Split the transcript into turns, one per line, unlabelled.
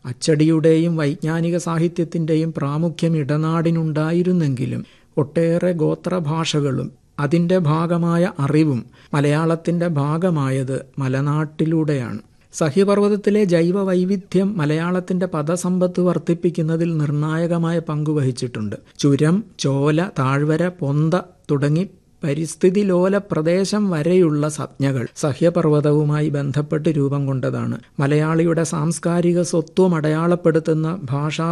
അച്ചടിയുടെയും വൈജ്ഞാനിക സാഹിത്യത്തിൻ്റെയും പ്രാമുഖ്യം ഇടനാടിനുണ്ടായിരുന്നെങ്കിലും ഒട്ടേറെ ഗോത്രഭാഷകളും അതിൻ്റെ ഭാഗമായ അറിവും മലയാളത്തിൻ്റെ ഭാഗമായത് മലനാട്ടിലൂടെയാണ് സഹ്യപർവ്വതത്തിലെ ജൈവ വൈവിധ്യം മലയാളത്തിൻ്റെ പദസമ്പത്ത് വർദ്ധിപ്പിക്കുന്നതിൽ നിർണായകമായ പങ്കുവഹിച്ചിട്ടുണ്ട് ചുരം ചോല താഴ്വര പൊന്ത തുടങ്ങി പരിസ്ഥിതി ലോല പ്രദേശം വരെയുള്ള സംജ്ഞകൾ സഹ്യപർവ്വതവുമായി ബന്ധപ്പെട്ട് രൂപം കൊണ്ടതാണ് മലയാളിയുടെ സാംസ്കാരിക സ്വത്വം അടയാളപ്പെടുത്തുന്ന ഭാഷാ